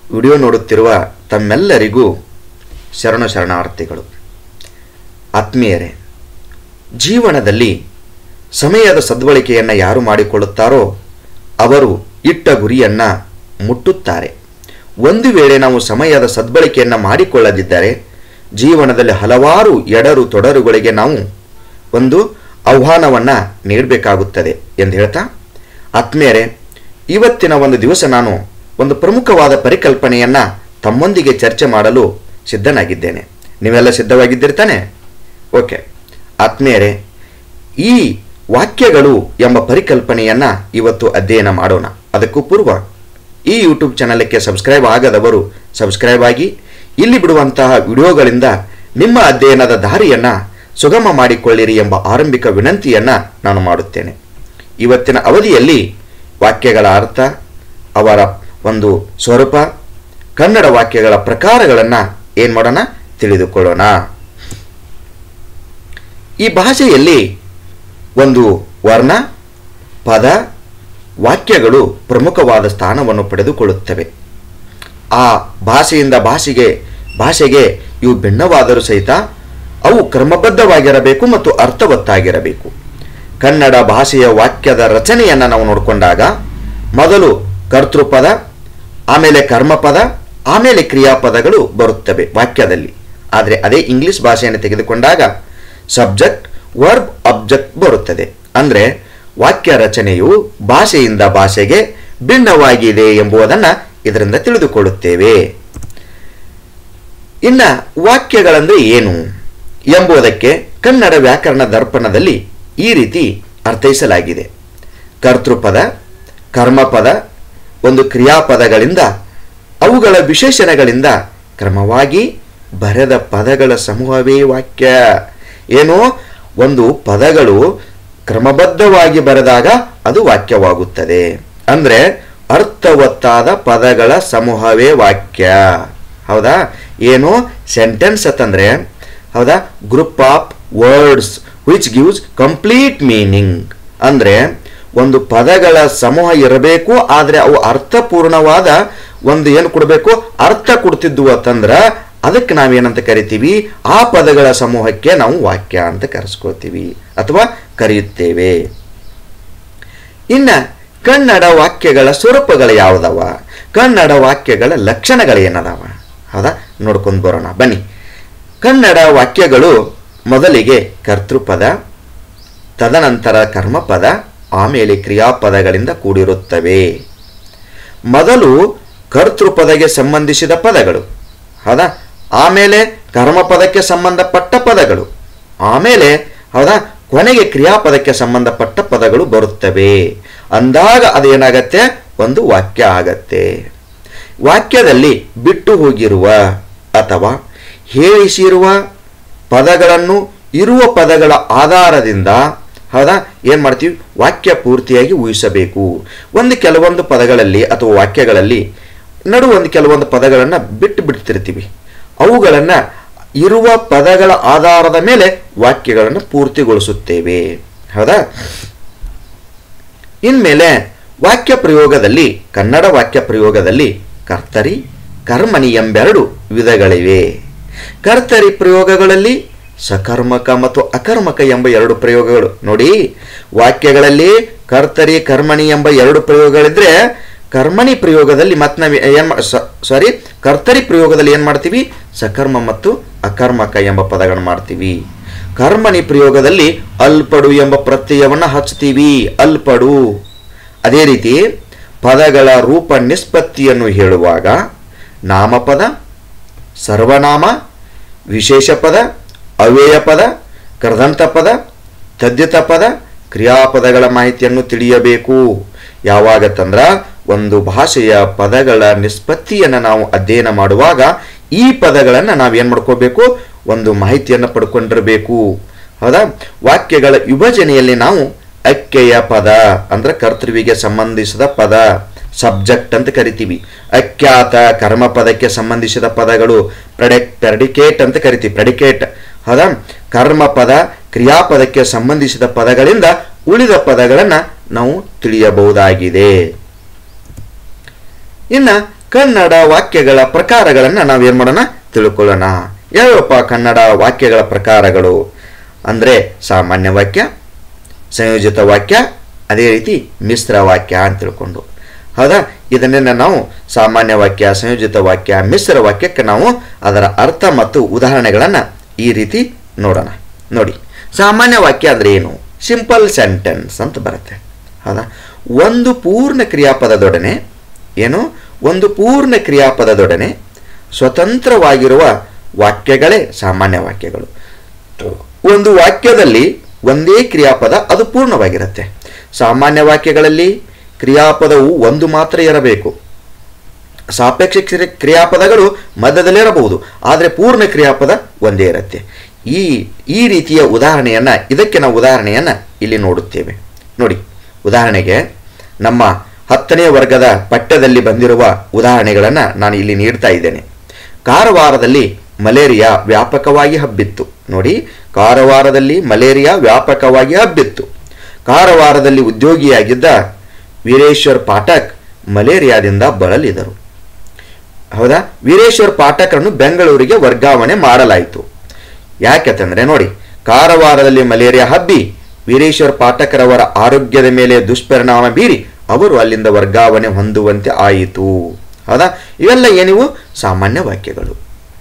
video ನೋಡುತ್ತಿರುವ ತಮ್ಮೆಲ್ಲರಿಗೂ ಶರಣ ಶರಣಾರ್ಥಿಗಳು ಆತ್ಮೀಯರೇ ಜೀವನದಲ್ಲಿ ಸಮಯದ ಸದ್ಬಳಕೆಯನ್ನು ಯಾರು ಮಾಡಿಕೊಳ್ಳುತ್ತಾರೋ ಅವರು ಇಟ್ಟ ಗುರಿಯನ್ನು ಮುಟ್ಟುತ್ತಾರೆ ಒಂದು ವೇಳೆ ನಾವು ಸಮಯದ ಸದ್ಬಳಕೆಯನ್ನು ಮಾಡಿಕೊಳ್ಳದಿದ್ದರೆ ಜೀವನದಲ್ಲಿ ಹಲವಾರು ಎಡರು ತೊಡರುಗಳಿಗೆ ನಾವು ಒಂದು ಆಹ್ವಾನವನ್ನು ನೀಡಬೇಕಾಗುತ್ತದೆ ಎಂದು ಹೇಳ್ತಾ ಆತ್ಮೀಯರೇ ಇವತ್ತಿನ ಒಂದು ದಿವಸ ನಾನು ಒಂದು ಪ್ರಮುಖವಾದ ಪರಿಕಲ್ಪನೆಯನ್ನು ತಮ್ಮೊಂದಿಗೆ ಚರ್ಚೆ ಮಾಡಲು ಸಿದ್ಧನಾಗಿದ್ದೇನೆ ನೀವೆಲ್ಲ ಸಿದ್ಧವಾಗಿದ್ದಿರ್ತಾನೆ ಓಕೆ ಆತ್ಮೀಯರೇ ಈ ವಾಕ್ಯಗಳು ಎಂಬ ಪರಿಕಲ್ಪನೆಯನ್ನು ಇವತ್ತು ಅಧ್ಯಯನ ಮಾಡೋಣ ಅದಕ್ಕೂ ಪೂರ್ವ ಈ ಯೂಟ್ಯೂಬ್ ಚಾನಲಕ್ಕೆ ಸಬ್ಸ್ಕ್ರೈಬ್ ಆಗದವರು ಸಬ್ಸ್ಕ್ರೈಬ್ ಆಗಿ ಇಲ್ಲಿ ಬಿಡುವಂತಹ ವಿಡಿಯೋಗಳಿಂದ ನಿಮ್ಮ ಅಧ್ಯಯನದ ದಾರಿಯನ್ನು ಸುಗಮ ಮಾಡಿಕೊಳ್ಳಿರಿ ಎಂಬ ಆರಂಭಿಕ ವಿನಂತಿಯನ್ನು ನಾನು ಮಾಡುತ್ತೇನೆ ಇವತ್ತಿನ ಅವಧಿಯಲ್ಲಿ ವಾಕ್ಯಗಳ ಅರ್ಥ ಅವರ ಒಂದು ಸ್ವರೂಪ ಕನ್ನಡ ವಾಕ್ಯಗಳ ಪ್ರಕಾರಗಳನ್ನು ಏನು ಮಾಡೋಣ ತಿಳಿದುಕೊಳ್ಳೋಣ ಈ ಭಾಷೆಯಲ್ಲಿ ಒಂದು ವರ್ಣ ಪದ ವಾಕ್ಯಗಳು ಪ್ರಮುಖವಾದ ಸ್ಥಾನವನ್ನು ಪಡೆದುಕೊಳ್ಳುತ್ತವೆ ಆ ಭಾಷೆಯಿಂದ ಭಾಷೆಗೆ ಭಾಷೆಗೆ ಇವು ಭಿನ್ನವಾದರೂ ಸಹಿತ ಅವು ಕ್ರಮಬದ್ಧವಾಗಿರಬೇಕು ಮತ್ತು ಅರ್ಥವತ್ತಾಗಿರಬೇಕು ಕನ್ನಡ ಭಾಷೆಯ ವಾಕ್ಯದ ರಚನೆಯನ್ನು ನಾವು ನೋಡಿಕೊಂಡಾಗ ಮೊದಲು ಕರ್ತೃಪದ ಆಮೇಲೆ ಕರ್ಮಪದ ಆಮೇಲೆ ಕ್ರಿಯಾಪದಗಳು ಬರುತ್ತವೆ ವಾಕ್ಯದಲ್ಲಿ ಆದರೆ ಅದೇ ಇಂಗ್ಲಿಷ್ ಭಾಷೆಯನ್ನು ತೆಗೆದುಕೊಂಡಾಗ ಸಬ್ಜೆಕ್ಟ್ ವರ್ಬ್ ಅಬ್ಜೆಕ್ಟ್ ಬರುತ್ತದೆ ಅಂದರೆ ವಾಕ್ಯ ರಚನೆಯು ಭಾಷೆಯಿಂದ ಭಾಷೆಗೆ ಭಿನ್ನವಾಗಿದೆ ಎಂಬುದನ್ನು ಇದರಿಂದ ತಿಳಿದುಕೊಳ್ಳುತ್ತೇವೆ ಇನ್ನ ವಾಕ್ಯಗಳಂದ್ರೆ ಏನು ಎಂಬುದಕ್ಕೆ ಕನ್ನಡ ವ್ಯಾಕರಣ ದರ್ಪಣದಲ್ಲಿ ಈ ರೀತಿ ಅರ್ಥೈಸಲಾಗಿದೆ ಕರ್ತೃಪದ ಕರ್ಮಪದ ಒಂದು ಕ್ರಿಯಾಪದಗಳಿಂದ ಅವುಗಳ ವಿಶೇಷಣಗಳಿಂದ ಕ್ರಮವಾಗಿ ಬರೆದ ಪದಗಳ ಸಮೂಹವೇ ವಾಕ್ಯ ಏನು ಒಂದು ಪದಗಳು ಕ್ರಮಬದ್ಧವಾಗಿ ಬರೆದಾಗ ಅದು ವಾಕ್ಯವಾಗುತ್ತದೆ ಅಂದರೆ ಅರ್ಥವತ್ತಾದ ಪದಗಳ ಸಮೂಹವೇ ವಾಕ್ಯ ಹೌದಾ ಏನು ಸೆಂಟೆನ್ಸ್ ಅಂತಂದ್ರೆ ಹೌದಾ group of words which gives complete meaning ಅಂದರೆ ಒಂದು ಪದಗಳ ಸಮೂಹ ಇರಬೇಕು ಆದರೆ ಅವು ಅರ್ಥಪೂರ್ಣವಾದ ಒಂದು ಏನು ಕೊಡಬೇಕು ಅರ್ಥ ಕೊಡ್ತಿದ್ವು ಅಂತಂದ್ರೆ ಅದಕ್ಕೆ ನಾವೇನಂತ ಕರಿತೀವಿ ಆ ಪದಗಳ ಸಮೂಹಕ್ಕೆ ನಾವು ವಾಕ್ಯ ಅಂತ ಕರೆಸ್ಕೊಳ್ತೀವಿ ಅಥವಾ ಕರೆಯುತ್ತೇವೆ ಇನ್ನ ಕನ್ನಡ ವಾಕ್ಯಗಳ ಸ್ವರೂಪಗಳು ಯಾವುದವ ಕನ್ನಡ ವಾಕ್ಯಗಳ ಲಕ್ಷಣಗಳು ಏನದಾವ ಹೌದಾ ನೋಡ್ಕೊಂಡು ಬರೋಣ ಬನ್ನಿ ಕನ್ನಡ ವಾಕ್ಯಗಳು ಮೊದಲಿಗೆ ಕರ್ತೃಪದ ತದನಂತರ ಕರ್ಮಪದ ಆಮೇಲೆ ಕ್ರಿಯಾಪದಗಳಿಂದ ಕೂಡಿರುತ್ತವೆ ಮೊದಲು ಕರ್ತೃಪದಗೆ ಸಂಬಂಧಿಸಿದ ಪದಗಳು ಹೌದಾ ಆಮೇಲೆ ಕರ್ಮಪದಕ್ಕೆ ಸಂಬಂಧಪಟ್ಟ ಪದಗಳು ಆಮೇಲೆ ಹೌದಾ ಕೊನೆಗೆ ಕ್ರಿಯಾಪದಕ್ಕೆ ಸಂಬಂಧಪಟ್ಟ ಪದಗಳು ಬರುತ್ತವೆ ಅಂದಾಗ ಅದೇನಾಗತ್ತೆ ಒಂದು ವಾಕ್ಯ ಆಗತ್ತೆ ವಾಕ್ಯದಲ್ಲಿ ಬಿಟ್ಟು ಹೋಗಿರುವ ಅಥವಾ ಹೇಳಿಸಿರುವ ಪದಗಳನ್ನು ಇರುವ ಪದಗಳ ಆಧಾರದಿಂದ ಹೌದಾ ಏನು ಮಾಡ್ತೀವಿ ವಾಕ್ಯ ಪೂರ್ತಿಯಾಗಿ ಊಹಿಸಬೇಕು ಒಂದು ಕೆಲವೊಂದು ಪದಗಳಲ್ಲಿ ಅಥವಾ ವಾಕ್ಯಗಳಲ್ಲಿ ನಡು ಒಂದು ಕೆಲವೊಂದು ಪದಗಳನ್ನು ಬಿಟ್ಟು ಬಿಡ್ತಿರ್ತೀವಿ ಅವುಗಳನ್ನು ಇರುವ ಪದಗಳ ಆಧಾರದ ಮೇಲೆ ವಾಕ್ಯಗಳನ್ನು ಪೂರ್ತಿಗೊಳಿಸುತ್ತೇವೆ ಹೌದಾ ಇನ್ಮೇಲೆ ವಾಕ್ಯ ಪ್ರಯೋಗದಲ್ಲಿ ಕನ್ನಡ ವಾಕ್ಯ ಪ್ರಯೋಗದಲ್ಲಿ ಕರ್ತರಿ ಕರ್ಮಣಿ ಎಂಬೆರಡು ವಿಧಗಳಿವೆ ಕರ್ತರಿ ಪ್ರಯೋಗಗಳಲ್ಲಿ ಸಕರ್ಮಕ ಮತ್ತು ಅಕರ್ಮಕ ಎಂಬ ಎರಡು ಪ್ರಯೋಗಗಳು ನೋಡಿ ವಾಕ್ಯಗಳಲ್ಲಿ ಕರ್ತರಿ ಕರ್ಮಣಿ ಎಂಬ ಎರಡು ಪ್ರಯೋಗಗಳಿದ್ರೆ ಕರ್ಮಣಿ ಪ್ರಯೋಗದಲ್ಲಿ ಮತ್ತೆ ನಾವು ಏನು ಸಾರಿ ಕರ್ತರಿ ಪ್ರಯೋಗದಲ್ಲಿ ಏನು ಮಾಡ್ತೀವಿ ಸಕರ್ಮ ಮತ್ತು ಅಕರ್ಮಕ ಎಂಬ ಪದಗಳನ್ನು ಮಾಡ್ತೀವಿ ಕರ್ಮಣಿ ಪ್ರಯೋಗದಲ್ಲಿ ಅಲ್ಪಡು ಎಂಬ ಪ್ರತ್ಯಯವನ್ನು ಹಚ್ತೀವಿ ಅಲ್ಪಡು ಅದೇ ರೀತಿ ಪದಗಳ ರೂಪ ನಿಷ್ಪತ್ತಿಯನ್ನು ಹೇಳುವಾಗ ನಾಮಪದ ಸರ್ವನಾಮ ವಿಶೇಷ ಪದ ಅವ್ಯಯ ಪದ ಕರ್ದಂತ ಪದ ತದ್ಯತ ಪದ ಕ್ರಿಯಾಪದಗಳ ಮಾಹಿತಿಯನ್ನು ತಿಳಿಯಬೇಕು ಯಾವಾಗ ತಂದ್ರ ಒಂದು ಭಾಷೆಯ ಪದಗಳ ನಿಷ್ಪತ್ತಿಯನ್ನು ನಾವು ಅಧ್ಯಯನ ಮಾಡುವಾಗ ಈ ಪದಗಳನ್ನು ನಾವು ಏನು ಮಾಡ್ಕೋಬೇಕು ಒಂದು ಮಾಹಿತಿಯನ್ನು ಪಡ್ಕೊಂಡಿರಬೇಕು ಹೌದಾ ವಾಕ್ಯಗಳ ವಿಭಜನೆಯಲ್ಲಿ ನಾವು ಅಕ್ಕೆಯ ಪದ ಅಂದ್ರೆ ಕರ್ತೃವಿಗೆ ಸಂಬಂಧಿಸಿದ ಪದ ಸಬ್ಜೆಕ್ಟ್ ಅಂತ ಕರಿತೀವಿ ಅಖ್ಯಾತ ಕರ್ಮಪದಕ್ಕೆ ಸಂಬಂಧಿಸಿದ ಪದಗಳು ಪ್ರೆಡೆ ಪ್ರೆಡಿಕೇಟ್ ಅಂತ ಕರಿತೀವಿ ಪ್ರೆಡಿಕೇಟ್ ಹೌದಾ ಕರ್ಮಪದ ಕ್ರಿಯಾಪದಕ್ಕೆ ಸಂಬಂಧಿಸಿದ ಪದಗಳಿಂದ ಉಳಿದ ಪದಗಳನ್ನು ನಾವು ತಿಳಿಯಬಹುದಾಗಿದೆ ಇನ್ನು ಕನ್ನಡ ವಾಕ್ಯಗಳ ಪ್ರಕಾರಗಳನ್ನು ನಾವೇನು ಮಾಡೋಣ ತಿಳ್ಕೊಳ್ಳೋಣ ಯಾವಪ್ಪ ಕನ್ನಡ ವಾಕ್ಯಗಳ ಪ್ರಕಾರಗಳು ಅಂದರೆ ಸಾಮಾನ್ಯ ವಾಕ್ಯ ಸಂಯೋಜಿತ ವಾಕ್ಯ ಅದೇ ರೀತಿ ಮಿಶ್ರ ವಾಕ್ಯ ಅಂತ ತಿಳ್ಕೊಂಡು ಹೌದಾ ಇದನ್ನೇ ನಾವು ಸಾಮಾನ್ಯ ವಾಕ್ಯ ಸಂಯೋಜಿತ ವಾಕ್ಯ ಮಿಶ್ರ ವಾಕ್ಯಕ್ಕೆ ನಾವು ಅದರ ಅರ್ಥ ಮತ್ತು ಉದಾಹರಣೆಗಳನ್ನು ಈ ರೀತಿ ನೋಡೋಣ ನೋಡಿ ಸಾಮಾನ್ಯ ವಾಕ್ಯ ಅಂದರೆ ಏನು ಸಿಂಪಲ್ ಸೆಂಟೆನ್ಸ್ ಅಂತ ಬರುತ್ತೆ ಹೌದಾ ಒಂದು ಪೂರ್ಣ ಕ್ರಿಯಾಪದದೊಡನೆ ಏನು ಒಂದು ಪೂರ್ಣ ಕ್ರಿಯಾಪದದೊಡನೆ ಸ್ವತಂತ್ರವಾಗಿರುವ ವಾಕ್ಯಗಳೇ ಸಾಮಾನ್ಯ ವಾಕ್ಯಗಳು ಒಂದು ವಾಕ್ಯದಲ್ಲಿ ಒಂದೇ ಕ್ರಿಯಾಪದ ಅದು ಪೂರ್ಣವಾಗಿರುತ್ತೆ ಸಾಮಾನ್ಯ ವಾಕ್ಯಗಳಲ್ಲಿ ಕ್ರಿಯಾಪದವು ಒಂದು ಮಾತ್ರ ಇರಬೇಕು ಸಾಪೇಕ್ಷ ಕ್ರಿ- ಕ್ರಿಯಾಪದಗಳು ಮಧ್ಯದಲ್ಲಿರಬಹುದು ಆದರೆ ಪೂರ್ಣ ಕ್ರಿಯಾಪದ ಒಂದೇ ಇರುತ್ತೆ ಈ ಈ ರೀತಿಯ ಉದಾಹರಣೆಯನ್ನ ಇದಕ್ಕೆ ನಾವು ಉದಾಹರಣೆಯನ್ನ ಇಲ್ಲಿ ನೋಡುತ್ತೇವೆ ನೋಡಿ ಉದಾಹರಣೆಗೆ ನಮ್ಮ ಹತ್ತನೇ ವರ್ಗದ ಪಠ್ಯದಲ್ಲಿ ಬಂದಿರುವ ಉದಾಹರಣೆಗಳನ್ನು ನಾನು ಇಲ್ಲಿ ನೀಡ್ತಾ ಇದ್ದೇನೆ ಕಾರವಾರದಲ್ಲಿ ಮಲೇರಿಯಾ ವ್ಯಾಪಕವಾಗಿ ಹಬ್ಬಿತ್ತು ನೋಡಿ ಕಾರವಾರದಲ್ಲಿ ಮಲೇರಿಯಾ ವ್ಯಾಪಕವಾಗಿ ಹಬ್ಬಿತ್ತು ಕಾರವಾರದಲ್ಲಿ ಉದ್ಯೋಗಿಯಾಗಿದ್ದ ವೀರೇಶ್ವರ್ ಪಾಠಕ್ ಮಲೇರಿಯಾದಿಂದ ಬಳಲಿದರು ಹೌದಾ ವೀರೇಶ್ವರ್ ಪಾಠಕರನ್ನು ಬೆಂಗಳೂರಿಗೆ ವರ್ಗಾವಣೆ ಮಾಡಲಾಯಿತು ಯಾಕೆಂತಂದ್ರೆ ನೋಡಿ ಕಾರವಾರದಲ್ಲಿ ಮಲೇರಿಯಾ ಹಬ್ಬಿ ವೀರೇಶ್ವರ್ ಪಾಠಕರವರ ಆರೋಗ್ಯದ ಮೇಲೆ ದುಷ್ಪರಿಣಾಮ ಬೀರಿ ಅವರು ಅಲ್ಲಿಂದ ವರ್ಗಾವಣೆ ಹೊಂದುವಂತೆ ಆಯಿತು ಹೌದಾ ಇವೆಲ್ಲ ಏನಿವು ಸಾಮಾನ್ಯ ವಾಕ್ಯಗಳು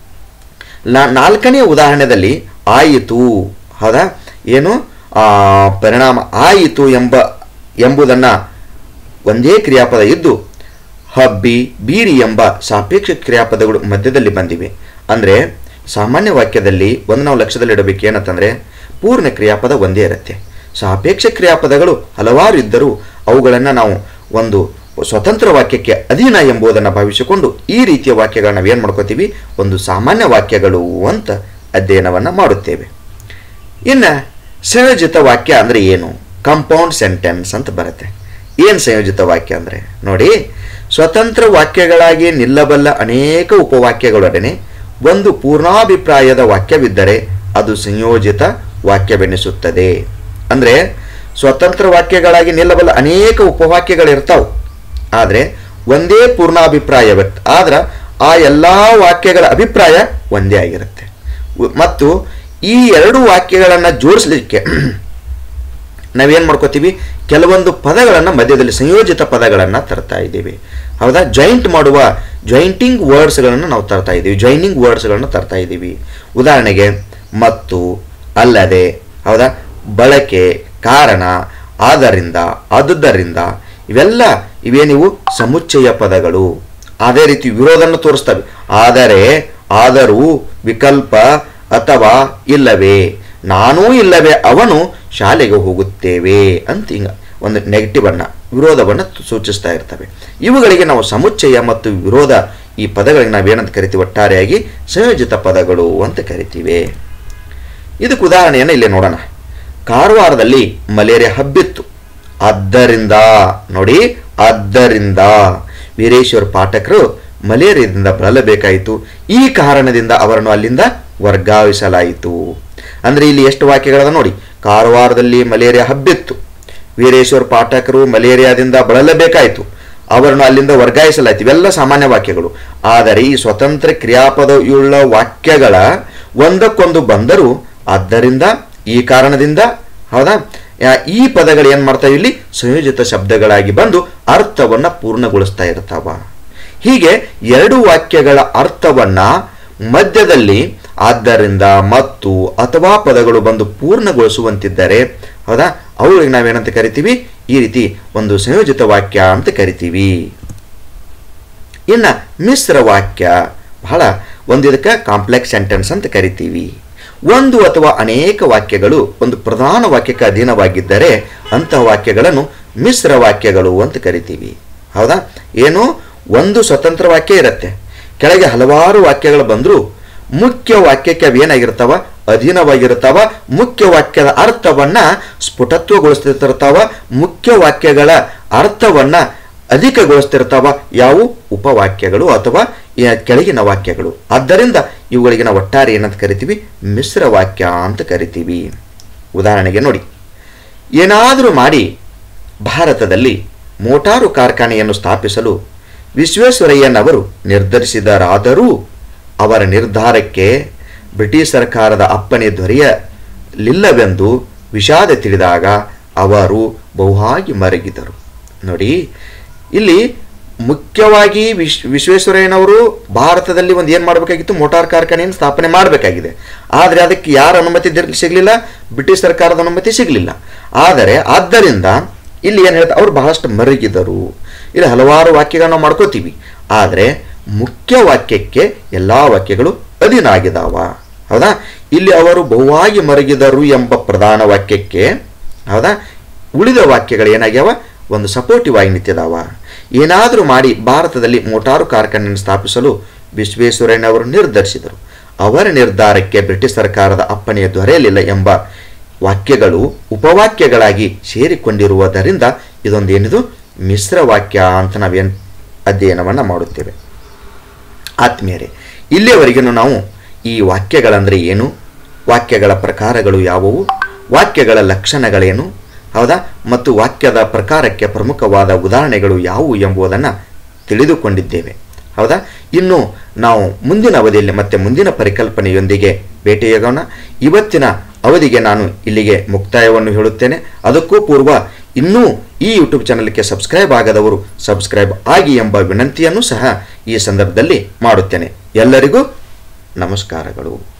ನಾ- ನಾಲ್ಕನೇ ಉದಾಹರಣೆಯಲ್ಲಿ ಆಯಿತು ಹೌದಾ ಏನು ಆ, ಪರಿಣಾಮ ಆಯಿತು ಎಂಬ ಎಂಬುದನ್ನು ಒಂದೇ ಕ್ರಿಯಾಪದ ಇದ್ದು ಹಬ್ಬಿ ಬೀರಿ ಎಂಬ ಸಾಪೇಕ್ಷ ಕ್ರಿಯಾಪದಗಳು ಮಧ್ಯದಲ್ಲಿ ಬಂದಿವೆ ಅಂದರೆ ಸಾಮಾನ್ಯ ವಾಕ್ಯದಲ್ಲಿ ಒಂದು ನಾವು ಲಕ್ಷ್ಯದಲ್ಲಿಡಬೇಕು ಏನಂತಂದರೆ ಪೂರ್ಣ ಕ್ರಿಯಾಪದ ಒಂದೇ ಇರುತ್ತೆ ಸಾಪೇಕ್ಷ ಕ್ರಿಯಾಪದಗಳು ಹಲವಾರು ಇದ್ದರೂ ಅವುಗಳನ್ನು ನಾವು ಒಂದು ಸ್ವತಂತ್ರ ವಾಕ್ಯಕ್ಕೆ ಅಧೀನ ಎಂಬುದನ್ನು ಭಾವಿಸಿಕೊಂಡು ಈ ರೀತಿಯ ವಾಕ್ಯಗಳನ್ನ ನಾವೇನು ಮಾಡ್ಕೋತೀವಿ ಒಂದು ಸಾಮಾನ್ಯ ವಾಕ್ಯಗಳು ಅಂತ ಅಧ್ಯಯನವನ್ನು ಮಾಡುತ್ತೇವೆ ಇನ್ನು ಸಂಯೋಜಿತ ವಾಕ್ಯ ಅಂದರೆ ಏನು ಕಂಪೌಂಡ್ ಸೆಂಟೆನ್ಸ್ ಅಂತ ಬರುತ್ತೆ ಏನು ಸಂಯೋಜಿತ ವಾಕ್ಯ ಅಂದರೆ ನೋಡಿ ಸ್ವತಂತ್ರ ವಾಕ್ಯಗಳಾಗಿ ನಿಲ್ಲಬಲ್ಲ ಅನೇಕ ಉಪವಾಕ್ಯಗಳೊಡನೆ ಒಂದು ಪೂರ್ಣಾಭಿಪ್ರಾಯದ ವಾಕ್ಯವಿದ್ದರೆ ಅದು ಸಂಯೋಜಿತ ವಾಕ್ಯವೆನಿಸುತ್ತದೆ ಅಂದರೆ ಸ್ವತಂತ್ರ ವಾಕ್ಯಗಳಾಗಿ ನಿಲ್ಲಬಲ್ಲ ಅನೇಕ ಉಪವಾಕ್ಯಗಳಿರ್ತಾವೆ ಆದರೆ ಒಂದೇ ಪೂರ್ಣಾಭಿಪ್ರಾಯವಿರುತ್ತೆ ಆದ್ರೆ ಆ ಎಲ್ಲ ವಾಕ್ಯಗಳ ಅಭಿಪ್ರಾಯ ಒಂದೇ ಆಗಿರುತ್ತೆ ಉ- ಮತ್ತು ಈ ಎರಡು ವಾಕ್ಯಗಳನ್ನು ಜೋಡಿಸ್ಲಿಕ್ಕೆ ನಾವೇನು ಮಾಡ್ಕೋತೀವಿ ಕೆಲವೊಂದು ಪದಗಳನ್ನು ಮಧ್ಯದಲ್ಲಿ ಸಂಯೋಜಿತ ಪದಗಳನ್ನು ತರ್ತಾ ಇದ್ದೀವಿ ಹೌದಾ ಜಾಯಿಂಟ್ ಮಾಡುವ ಜಾಯಿಂಟಿಂಗ್ ವರ್ಡ್ಸ್ಗಳನ್ನು ನಾವು ತರ್ತಾ ಇದ್ದೀವಿ ಜಾಯಿನಿಂಗ್ ವರ್ಡ್ಸ್ಗಳನ್ನು ತರ್ತಾ ಇದ್ದೀವಿ ಉದಾಹರಣೆಗೆ ಮತ್ತು ಅಲ್ಲದೆ ಹೌದಾ ಬಳಕೆ ಕಾರಣ ಆದ್ದರಿಂದ ಆದುದರಿಂದ ಇವೆಲ್ಲ ಇವೇನಿವು ಸಮುಚ್ಚಯ ಪದಗಳು ಅದೇ ರೀತಿ ವಿರೋಧವನ್ನು ತೋರಿಸ್ತವೆ ಆದರೆ ಆದರೂ ವಿಕಲ್ಪ ಅಥವಾ ಇಲ್ಲವೇ ನಾನೂ ಇಲ್ಲವೇ ಅವನು ಶಾಲೆಗೆ ಹೋಗುತ್ತೇವೆ ಅಂತ ಹಿಂಗ ಒಂದು ನೆಗೆಟಿವ್ ಅನ್ನ ವಿರೋಧವನ್ನು ಸೂಚಿಸ್ತಾ ಇರ್ತವೆ ಇವುಗಳಿಗೆ ನಾವು ಸಮುಚ್ಚಯ ಮತ್ತು ವಿರೋಧ ಈ ಪದಗಳಿಗೆ ನಾವೇನಂತ ಕರಿತೀವಿ ಒಟ್ಟಾರೆಯಾಗಿ ಸಂಯೋಜಿತ ಪದಗಳು ಅಂತ ಕರಿತೀವಿ ಇದಕ್ಕೆ ಉದಾಹರಣೆಯನ್ನು ಇಲ್ಲಿ ನೋಡೋಣ ಕಾರವಾರದಲ್ಲಿ ಮಲೇರಿಯಾ ಹಬ್ಬಿತ್ತು ಆದ್ದರಿಂದ ನೋಡಿ ಆದ್ದರಿಂದ ವೀರೇಶ್ವರ ಪಾಠಕರು ಮಲೇರಿಯಾದಿಂದ ಬಳಲಬೇಕಾಯಿತು ಈ ಕಾರಣದಿಂದ ಅವರನ್ನು ಅಲ್ಲಿಂದ ವರ್ಗಾಯಿಸಲಾಯಿತು ಅಂದರೆ ಇಲ್ಲಿ ಎಷ್ಟು ವಾಕ್ಯಗಳದ ನೋಡಿ ಕಾರವಾರದಲ್ಲಿ ಮಲೇರಿಯಾ ಹಬ್ಬಿತ್ತು ವೀರೇಶ್ವರ ಪಾಠಕರು ಮಲೇರಿಯಾದಿಂದ ಬಳಲಬೇಕಾಯಿತು ಅವರನ್ನು ಅಲ್ಲಿಂದ ವರ್ಗಾಯಿಸಲಾಯಿತು ಇವೆಲ್ಲ ಸಾಮಾನ್ಯ ವಾಕ್ಯಗಳು ಆದರೆ ಈ ಸ್ವತಂತ್ರ ಕ್ರಿಯಾಪದಯುಳ್ಳ ವಾಕ್ಯಗಳ ಒಂದಕ್ಕೊಂದು ಬಂದರೂ ಆದ್ದರಿಂದ ಈ ಕಾರಣದಿಂದ ಹೌದಾ ಯಾ- ಈ ಪದಗಳು ಏನು ಮಾಡ್ತಾವೆ ಇಲ್ಲಿ ಸಂಯೋಜಿತ ಶಬ್ದಗಳಾಗಿ ಬಂದು ಅರ್ಥವನ್ನು ಪೂರ್ಣಗೊಳಿಸ್ತಾ ಇರ್ತಾವ ಹೀಗೆ ಎರಡು ವಾಕ್ಯಗಳ ಅರ್ಥವನ್ನ ಮಧ್ಯದಲ್ಲಿ ಆದ್ದರಿಂದ ಮತ್ತು ಅಥವಾ ಪದಗಳು ಬಂದು ಪೂರ್ಣಗೊಳಿಸುವಂತಿದ್ದರೆ ಹೌದಾ ಅವುಗಳಿಗೆ ನಾವೇನಂತ ಕರಿತೀವಿ ಈ ರೀತಿ ಒಂದು ಸಂಯೋಜಿತ ವಾಕ್ಯ ಅಂತ ಕರಿತೀವಿ ಇನ್ನು ಮಿಶ್ರ ವಾಕ್ಯ ಬಹಳ ಒಂದು ಇದಕ್ಕೆ ಕಾಂಪ್ಲೆಕ್ಸ್ ಸೆಂಟೆನ್ಸ್ ಅಂತ ಕರಿತೀವಿ ಒಂದು ಅಥವಾ ಅನೇಕ ವಾಕ್ಯಗಳು ಒಂದು ಪ್ರಧಾನ ವಾಕ್ಯಕ್ಕೆ ಅಧೀನವಾಗಿದ್ದರೆ ಅಂತಹ ವಾಕ್ಯಗಳನ್ನು ಮಿಶ್ರ ವಾಕ್ಯಗಳು ಅಂತ ಕರಿತೀವಿ ಹೌದಾ ಏನು ಒಂದು ಸ್ವತಂತ್ರ ವಾಕ್ಯ ಇರುತ್ತೆ ಕೆಳಗೆ ಹಲವಾರು ವಾಕ್ಯಗಳು ಬಂದರೂ ಮುಖ್ಯ ವಾಕ್ಯಕ್ಕೆ ಅವೇನಾಗಿರ್ತಾವ ಅಧೀನವಾಗಿರ್ತಾವ ಮುಖ್ಯ ವಾಕ್ಯದ ಅರ್ಥವನ್ನ ಸ್ಫುಟತ್ವಗೊಳಿಸ್ತಿರ್ತಾವ ಮುಖ್ಯ ವಾಕ್ಯಗಳ ಅರ್ಥವನ್ನ ಅಧಿಕಗೊಳಿಸ್ತಿರ್ತಾವ ಯಾವು ಉಪವಾಕ್ಯಗಳು ಅಥವಾ ಈ ಕೆಳಗಿನ ವಾಕ್ಯಗಳು ಆದ್ದರಿಂದ ಇವುಗಳಿಗೆ ನಾವು ಒಟ್ಟಾರೆ ಏನಂತ ಕರಿತೀವಿ ಮಿಶ್ರ ವಾಕ್ಯ ಅಂತ ಕರಿತೀವಿ ಉದಾಹರಣೆಗೆ ನೋಡಿ ಏನಾದರೂ ಮಾಡಿ ಭಾರತದಲ್ಲಿ ಮೋಟಾರು ಕಾರ್ಖಾನೆಯನ್ನು ಸ್ಥಾಪಿಸಲು ವಿಶ್ವೇಶ್ವರಯ್ಯನವರು ನಿರ್ಧರಿಸಿದರಾದರೂ ಅವರ ನಿರ್ಧಾರಕ್ಕೆ ಬ್ರಿಟಿಷ್ ಸರ್ಕಾರದ ಅಪ್ಪಣೆ ದೊರೆಯಲಿಲ್ಲವೆಂದು ವಿಷಾದ ತಿಳಿದಾಗ ಅವರು ಬಹುವಾಗಿ ಮರಗಿದರು ನೋಡಿ ಇಲ್ಲಿ ಮುಖ್ಯವಾಗಿ ವಿಶ್ ವಿಶ್ವೇಶ್ವರಯ್ಯನವರು ಭಾರತದಲ್ಲಿ ಒಂದು ಏನು ಮಾಡಬೇಕಾಗಿತ್ತು ಮೋಟಾರ್ ಕಾರ್ಖಾನೆಯನ್ನು ಸ್ಥಾಪನೆ ಮಾಡಬೇಕಾಗಿದೆ ಆದರೆ ಅದಕ್ಕೆ ಯಾರ ಅನುಮತಿ ದಿರ್- ಸಿಗಲಿಲ್ಲ ಬ್ರಿಟಿಷ್ ಸರ್ಕಾರದ ಅನುಮತಿ ಸಿಗಲಿಲ್ಲ ಆದರೆ ಆದ್ದರಿಂದ ಇಲ್ಲಿ ಏನು ಹೇಳ್ತಾ ಅವ್ರು ಬಹಳಷ್ಟು ಮರಗಿದರು ಇಲ್ಲಿ ಹಲವಾರು ವಾಕ್ಯಗಳನ್ನ ನಾವು ಮಾಡ್ಕೋತೀವಿ ಆದರೆ ಮುಖ್ಯ ವಾಕ್ಯಕ್ಕೆ ಎಲ್ಲ ವಾಕ್ಯಗಳು ಅಧೀನಾಗಿದ್ದಾವ ಹೌದಾ ಇಲ್ಲಿ ಅವರು ಬಹುವಾಗಿ ಮರಗಿದರು ಎಂಬ ಪ್ರಧಾನ ವಾಕ್ಯಕ್ಕೆ ಹೌದಾ ಉಳಿದ ವಾಕ್ಯಗಳು ಏನಾಗ್ಯಾವ ಒಂದು ಸಪೋರ್ಟಿವ್ ಆಗಿ ನಿಂತಿದಾವ ಏನಾದರೂ ಮಾಡಿ ಭಾರತದಲ್ಲಿ ಮೋಟಾರು ಕಾರ್ಖಾನೆಯನ್ನು ಸ್ಥಾಪಿಸಲು ವಿಶ್ವೇಶ್ವರಯ್ಯನವರು ನಿರ್ಧರಿಸಿದರು ಅವರ ನಿರ್ಧಾರಕ್ಕೆ ಬ್ರಿಟಿಷ್ ಸರ್ಕಾರದ ಅಪ್ಪಣೆ ದೊರೆಯಲಿಲ್ಲ ಎಂಬ ವಾಕ್ಯಗಳು ಉಪವಾಕ್ಯಗಳಾಗಿ ಸೇರಿಕೊಂಡಿರುವುದರಿಂದ ಇದೊಂದು ಏನಿದು ಮಿಶ್ರ ವಾಕ್ಯ ಅಂತ ನಾವೇನು ಅಧ್ಯಯನವನ್ನು ಮಾಡುತ್ತೇವೆ ಆತ್ಮೀಯರೇ ಇಲ್ಲಿಯವರೆಗೂ ನಾವು ಈ ವಾಕ್ಯಗಳಂದರೆ ಏನು ವಾಕ್ಯಗಳ ಪ್ರಕಾರಗಳು ಯಾವುವು ವಾಕ್ಯಗಳ ಲಕ್ಷಣಗಳೇನು ಹೌದಾ ಮತ್ತು ವಾಕ್ಯದ ಪ್ರಕಾರಕ್ಕೆ ಪ್ರಮುಖವಾದ ಉದಾಹರಣೆಗಳು ಯಾವುವು ಎಂಬುದನ್ನು ತಿಳಿದುಕೊಂಡಿದ್ದೇವೆ ಹೌದಾ ಇನ್ನು ನಾವು ಮುಂದಿನ ಅವಧಿಯಲ್ಲಿ ಮತ್ತೆ ಮುಂದಿನ ಪರಿಕಲ್ಪನೆಯೊಂದಿಗೆ ಭೇಟಿಯಾಗೋಣ ಇವತ್ತಿನ ಅವಧಿಗೆ ನಾನು ಇಲ್ಲಿಗೆ ಮುಕ್ತಾಯವನ್ನು ಹೇಳುತ್ತೇನೆ ಅದಕ್ಕೂ ಪೂರ್ವ ಇನ್ನೂ ಈ ಯೂಟ್ಯೂಬ್ ಚಾನಲ್ಗೆ ಸಬ್ಸ್ಕ್ರೈಬ್ ಆಗದವರು ಸಬ್ಸ್ಕ್ರೈಬ್ ಆಗಿ ಎಂಬ ವಿನಂತಿಯನ್ನು ಸಹ ಈ ಸಂದರ್ಭದಲ್ಲಿ ಮಾಡುತ್ತೇನೆ ಎಲ್ಲರಿಗೂ ನಮಸ್ಕಾರಗಳು